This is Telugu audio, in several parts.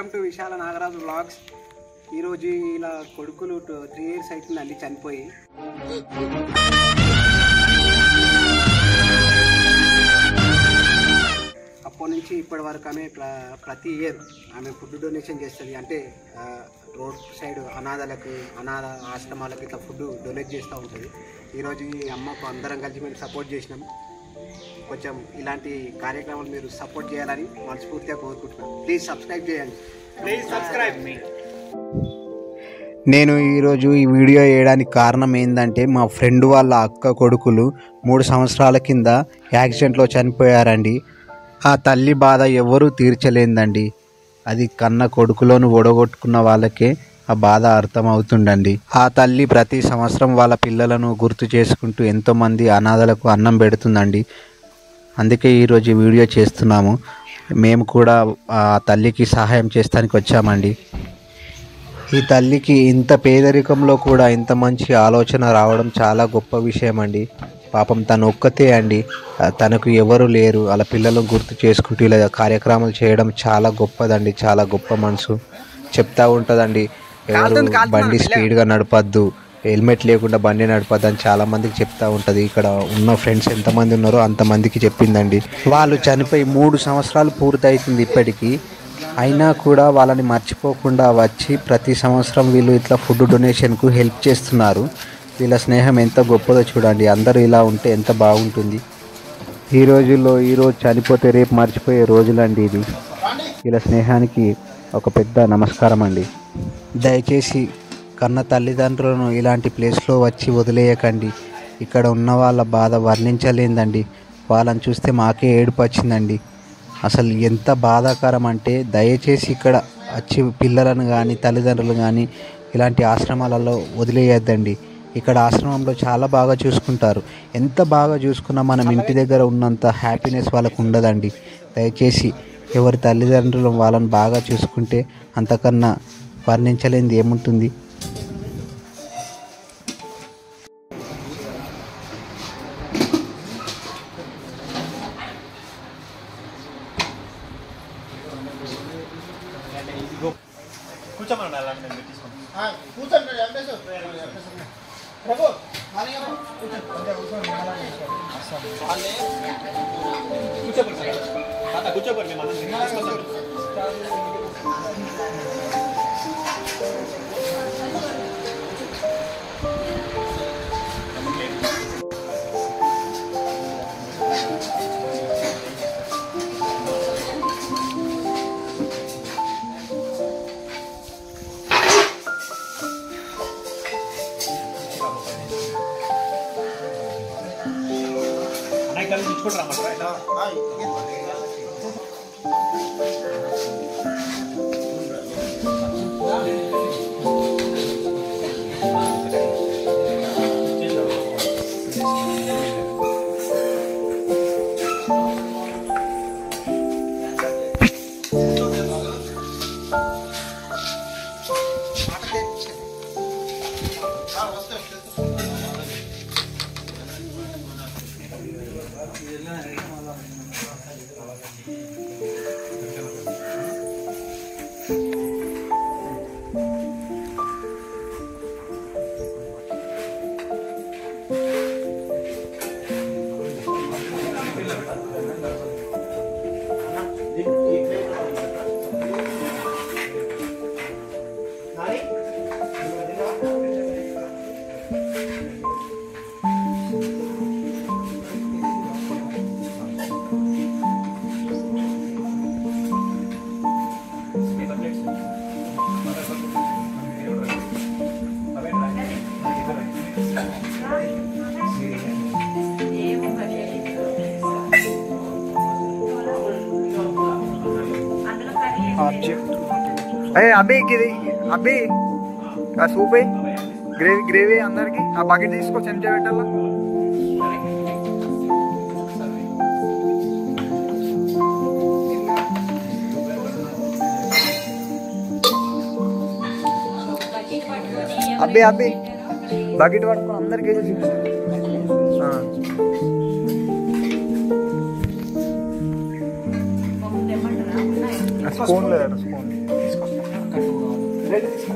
Welcome to Vishala Nagaraju vlogs ఈరోజు ఇలా కొడుకులు త్రీ ఇయర్స్ అవుతుందండి చనిపోయి అప్పటి నుంచి ఇప్పటి వరకు ఆమె ప్ర- ప్రతి ఇయర్ ఆమె ఫుడ్ డొనేషన్ చేస్తుంది అంటే ఆ, రోడ్ సైడ్ అనాథలకు అనాథ ఆశ్రమాలకు ఇట్లా ఫుడ్ డొనేట్ చేస్తూ ఉంటుంది ఈరోజు ఈ అమ్మకు అందరం కలిసి మేము సపోర్ట్ చేసినాం కొంచెం ఇలాంటి కార్యక్రమాలు మీరు సపోర్ట్ చేయాలని మనస్ఫూర్తిగా కోరుకుంటున్నాను ప్లీజ్ సబ్స్క్రైబ్ చేయండి ప్లీజ్ సబ్స్క్రైబ్ మీ నేను ఈరోజు ఈ వీడియో వేయడానికి కారణం ఏంటంటే మా ఫ్రెండ్ వాళ్ళ అక్క కొడుకులు మూడు సంవత్సరాల కింద యాక్సిడెంట్లో చనిపోయారండి ఆ తల్లి బాధ ఎవరూ తీర్చలేదండి అది కన్న కొడుకులోను ఒడగొట్టుకున్న వాళ్ళకే ఆ బాధ అర్థమవుతుండండి ఆ తల్లి ప్రతి సంవత్సరం వాళ్ళ పిల్లలను గుర్తు చేసుకుంటూ ఎంతోమంది అనాథలకు అన్నం పెడుతుందండి అందుకే ఈరోజు ఈ వీడియో చేస్తున్నాము మేము కూడా ఆ తల్లికి సహాయం చేస్తానికి వచ్చామండి ఈ తల్లికి ఇంత పేదరికంలో కూడా ఇంత మంచి ఆలోచన రావడం చాలా గొప్ప విషయం అండి పాపం తను ఒక్కతే అండి ఆ, తనకు ఎవరు లేరు వాళ్ళ పిల్లలను గుర్తు చేసుకుంటూ ఇలా కార్యక్రమాలు చేయడం చాలా గొప్పదండి చాలా గొప్ప మనసు చెప్తా ఉంటుందండి ఎవరు బండి స్పీడ్గా నడపద్దు హెల్మెట్ లేకుండా బండి నడపద్దు అని చాలా మందికి చెప్తా ఉంటుంది ఇక్కడ ఉన్న ఫ్రెండ్స్ ఎంతమంది ఉన్నారో అంతమందికి చెప్పిందండి వాళ్ళు చనిపోయి మూడు సంవత్సరాలు పూర్తవుతుంది ఇప్పటికీ అయినా కూడా వాళ్ళని మర్చిపోకుండా వచ్చి ప్రతి సంవత్సరం వీళ్ళు ఇట్లా ఫుడ్ డొనేషన్కు హెల్ప్ చేస్తున్నారు వీళ్ళ స్నేహం ఎంత గొప్పదో చూడండి అందరూ ఇలా ఉంటే ఎంత బాగుంటుంది ఈ రోజుల్లో ఈరోజు చనిపోతే రేపు మర్చిపోయే రోజులండి ఇది వీళ్ళ స్నేహానికి ఒక పెద్ద నమస్కారం అండి దయచేసి కన్న తల్లిదండ్రులను ఇలాంటి ప్లేస్లో వచ్చి వదిలేయకండి ఇక్కడ ఉన్న వాళ్ళ బాధ వర్ణించలేదండి వాళ్ళని చూస్తే మాకే ఏడుపు వచ్చిందండి అసలు ఎంత బాధాకరం అంటే దయచేసి ఇక్కడ వచ్చి పిల్లలను కానీ తల్లిదండ్రులు కానీ ఇలాంటి ఆశ్రమాలలో వదిలేయద్దండి ఇక్కడ ఆశ్రమంలో చాలా బాగా చూసుకుంటారు ఎంత బాగా చూసుకున్నా మనం ఇంటి దగ్గర ఉన్నంత హ్యాపీనెస్ వాళ్ళకు ఉండదండి దయచేసి ఎవరి తల్లిదండ్రులు వాళ్ళని బాగా చూసుకుంటే అంతకన్నా వర్ణించలేనిది ఏముంటుంది కూర్చోమని అలాంటి నేను పెట్టించుకుంటాను కూర్చోపండి సార్ తాత కూర్చోపండి మేము అందరం తీసుకొస్తాం అన్నయ్య కలిసి ఇచ్చుకుంటారు రమ్మంటారా అయ్యే అబ్బి ఇది అబ్బి ఆ సూప్ అయ్యి గ్రేవీ గ్రేవీ అందరికి ఆ బకెట్ తీసుకో చెంచా పెట్టాలా అబ్బి అబ్బి బకెట్ పట్టుకొని అందరికి వేసేసి ఆ. స్పూన్ లేదా స్పూన్ ప్లేట్ తీసుకో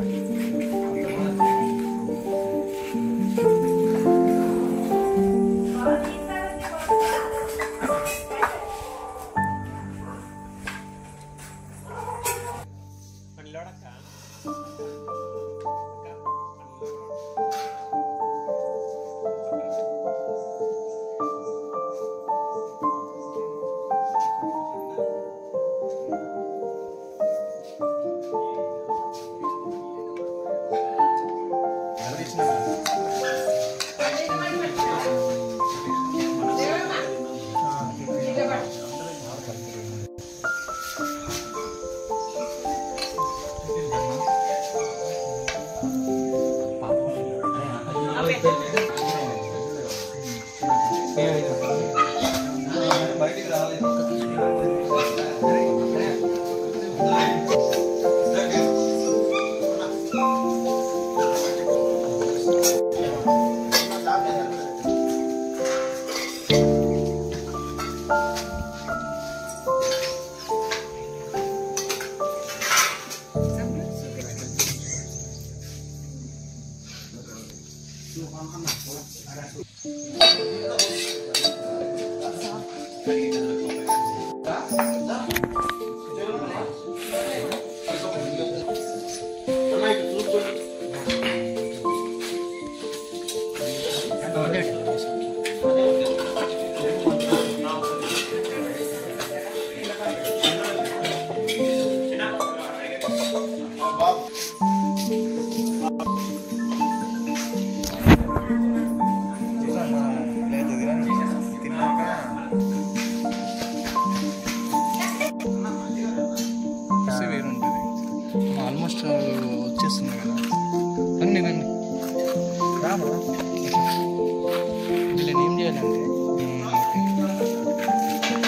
వేరుంటుంది ఆల్మోస్ట్ వచ్చేస్తుంది కదా రండి రండి వీళ్ళని ఏం చేయాలంటే మ్మ్, ఓకే.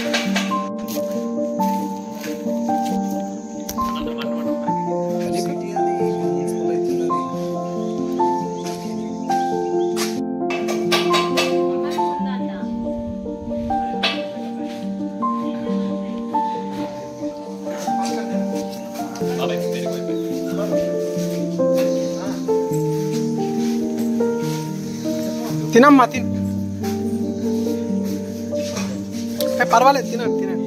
బాబాయ్ వెరీ గుడ్ తినమ్మా తిన్ ఏ, పర్వాలేదు తినండి తినండి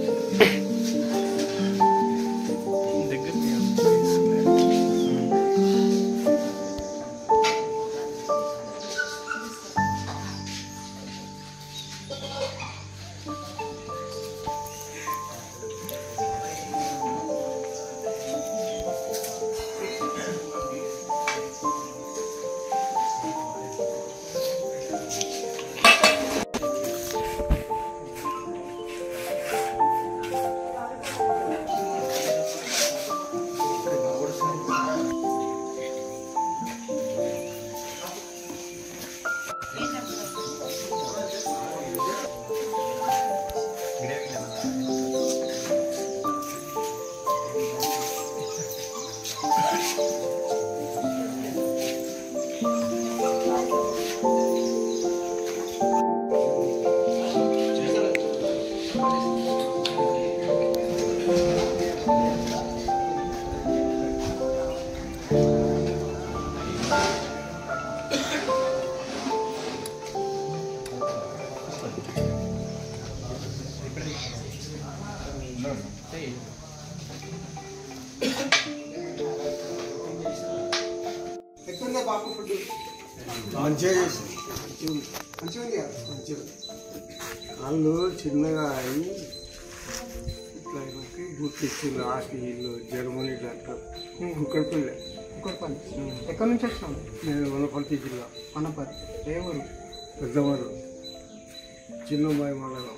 మంచిగా చేసి మంచిగా ఉంది కదా మంచిగా వాళ్ళు చిన్నగా అయి ఇట్లా ఆయనకి గుర్తిచ్చింది లాస్ట్ వీళ్ళు జర్మనీ డాక్టర్ కుక్కడపల్లి ఇంకోటి ఎక్కడి నుంచి వచ్చినావు నేను వనపర్తి జిల్లా మనపతి ఏ ఊరు పెద్దవారు చిన్నమ్మాయి మండలం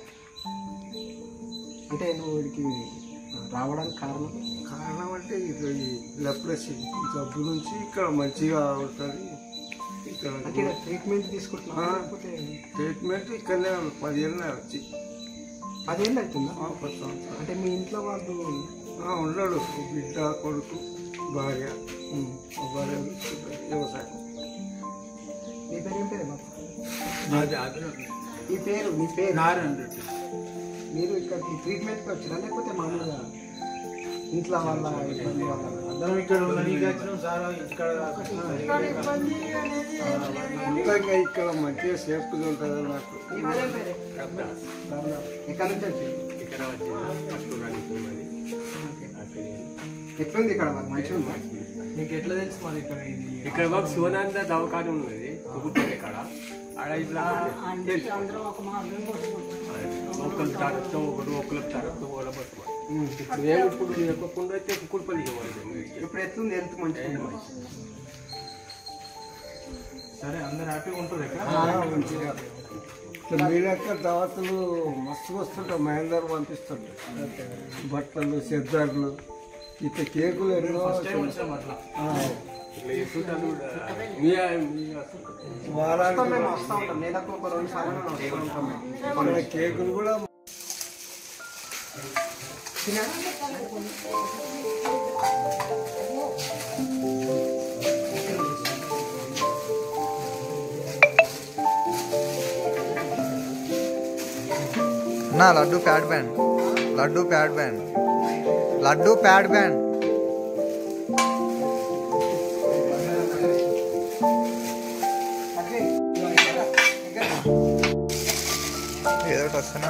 అంటే నువ్వు వీడికి రావడానికి కారణం కారణం అంటే ఇట్లా ఈ లెప్రసీ జబ్బు నుంచి ఇక్కడ మంచిగా ఉంటుంది ఇక్కడ అంటే ఇక్కడ ట్రీట్మెంట్ తీసుకుంటున్నా ఆ. లేకపోతే ట్రీట్మెంట్ ఇక్కడనే పదిహేను వచ్చి పదేళ్ళు అవుతుందా ఆ, పది సంవత్సరాలు అంటే మీ ఇంట్లో వాళ్ళు ఆ, ఉన్నాడు బిడ్డ కొడుకు భార్య ఉమ్, ఆ భార్య చూసుకుంటారు. వ్యవసాయం నీ పేరు ఏం పేరు బాబు అది అది ఈ పేరు నీ పేరు నారాయణ రెడ్డి మీరు ఇక్కడికి ట్రీట్మెంట్కి వచ్చారా లేకపోతే మామూలుగా ఇంట్లో వల్ల ఇబ్బంది వల్ల అందరం ఇక్కడ ఉండడానికి వచ్చినాం సార్ ఇక్కడ ఇంకా ఇక్కడ మంచిగా సేఫ్టీగా ఉంటుంది నాకు ఎక్కడి నుంచి వచ్చి ఇక్కడ వచ్చి ఫస్ట్ చూడడానికి మరి ఎట్లుంది ఇక్కడ మరి మంచిగా ఉందా మీకు ఎట్లా తెలుసు మరి ఇక్కడ ఇది ఇక్కడ మాకు శివనానంద దవాఖాన ఉన్నది కుకుట్పల్లి ఇక్కడ ఆడ ఇట్లా ఒక్కరు తరచు ఒకరు ఒక్కరు తరచు కూడా పట్టుకోవాలి ఇప్పుడు మేము ఇప్పుడు ఎక్కకుండా అయితే కుకుట్పల్లికి పోవాలి ఇప్పుడు ఎట్లుంది హెల్త్ మంచిగా ఉంది సరే అందరు హ్యాపీగా ఉంటారు ఇక్కడ మంచిగా ఇట్లా మీ లెక్క దావతులు మస్తు వస్తుంటాయి మహేందర్ పంపిస్తుంటాయి బట్టలు సెద్దర్లు ఇట్లా కేకులు ఎన్నో ఆ, ఇట్లా చేస్తుంటారు కూడా మీ మీ అసలు వారానికి మేము వస్తూ ఉంటాం నెలకు ఒక రెండు సార్లు వస్తూ ఉంటాం మేము. మన కేకులు కూడా నా లడ్డు ప్యాడ్ బ్యాండ్ లడ్డు ప్యాడ్ బ్యాండ్ లడ్డు ప్యాడ్ బ్యాండ్ ఏదో ఒకటి వస్తున్నా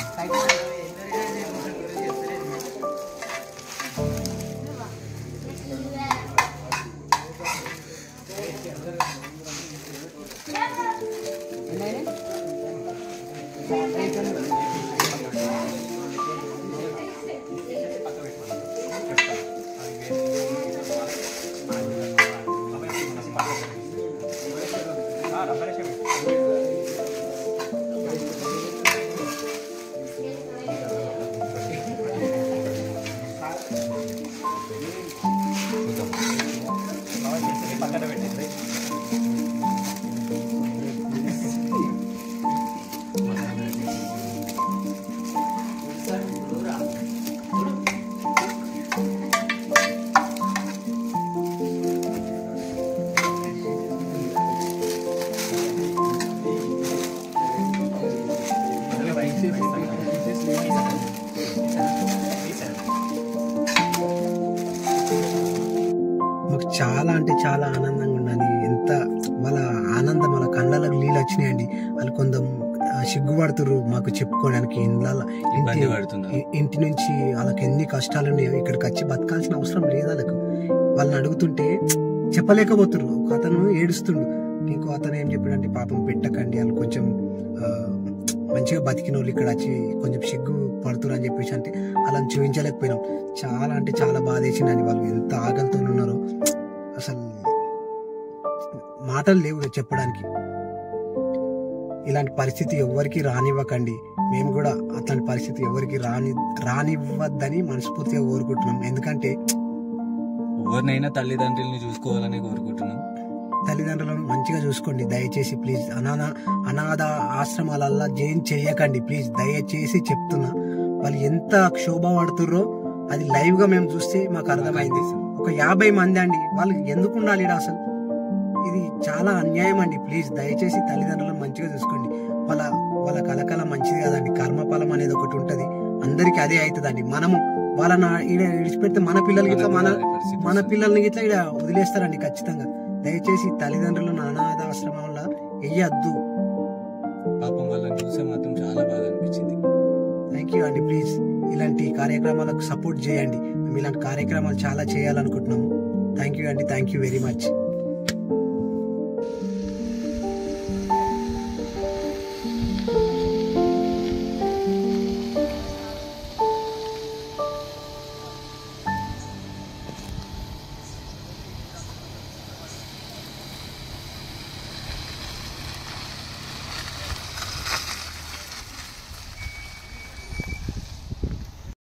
మాకు చాలా అంటే చాలా ఆనందంగా ఉన్నది ఎంత వాళ్ళ ఆనందం వాళ్ళ కళ్ళలకు నీళ్ళు వచ్చినాయండి వాళ్ళు కొంచెం ఆ, సిగ్గుపడుతుర్రు మాకు చెప్పుకోవడానికి ఇండ్ల ఇంటి ఇ- ఇంటి నుంచి వాళ్ళకి ఎన్ని కష్టాలు ఉన్నాయో ఇక్కడికి వచ్చి బతకాల్సిన అవసరం లేదు వాళ్ళకు వాళ్ళని అడుగుతుంటే చెప్పలేకపోతుర్రు ఒక అతను ఏడుస్తుండు ఇంకో అతను ఏం చెప్పాడంటే పాపం పెట్టకండి వాళ్ళు కొంచెం ఆ, మంచిగా బతికిన వాళ్ళు ఇక్కడ వచ్చి కొంచెం సిగ్గు పడుతురు అని చెప్పేసి అంటే అలా చూపించలేకపోయినాం చాలా అంటే చాలా బాధ వేసిందని వాళ్ళు ఎంత ఆకలితో ఉన్నారో అసలు మాటలు లేవు ఇక చెప్పడానికి ఇలాంటి పరిస్థితి ఎవరికి రానివ్వకండి మేము కూడా అట్లాంటి పరిస్థితి ఎవరికి రాని రానివ్వద్దని మనస్ఫూర్తిగా కోరుకుంటున్నాం ఎందుకంటే ఎవరినైనా తల్లిదండ్రుల్ని చూసుకోవాలని కోరుకుంటున్నాం తల్లిదండ్రులను మంచిగా చూసుకోండి దయచేసి ప్లీజ్ అనాథ అనాథ ఆశ్రమాలల్లా జైన్ చేయకండి ప్లీజ్ దయచేసి చెప్తున్నా వాళ్ళు ఎంత క్షోభ పడుతుర్రో అది లైవ్ గా మేము చూస్తే మాకు అర్థమైంది ఒక యాభై మంది అండి వాళ్ళు ఎందుకు ఉండాలి ఈడ అసలు ఇది చాలా అన్యాయం అండి ప్లీజ్ దయచేసి తల్లిదండ్రులను మంచిగా చూసుకోండి వాళ్ళ వాళ్ళ కలకల మంచిది కాదండి కర్మఫలం అనేది ఒకటి ఉంటది అందరికి అదే అవుతుందండి మనము వాళ్ళని ఈడ విడిచిపెడితే మన పిల్లలకి ఇట్లా మన మన పిల్లల్ని ఇట్లా ఇక్కడ వదిలేస్తారండి ఖచ్చితంగా దయచేసి తల్లిదండ్రులను అనాథాశ్రమంలో వెయ్యొద్దు పాపం వాళ్ళని చూస్తే మాత్రం చాలా బాధ అనిపించింది థ్యాంక్ యూ అండి ప్లీజ్ ఇలాంటి కార్యక్రమాలకు సపోర్ట్ చేయండి మేము ఇలాంటి కార్యక్రమాలు చాలా చేయాలనుకుంటున్నాము థ్యాంక్ యూ అండి థ్యాంక్ యూ వెరీ మచ్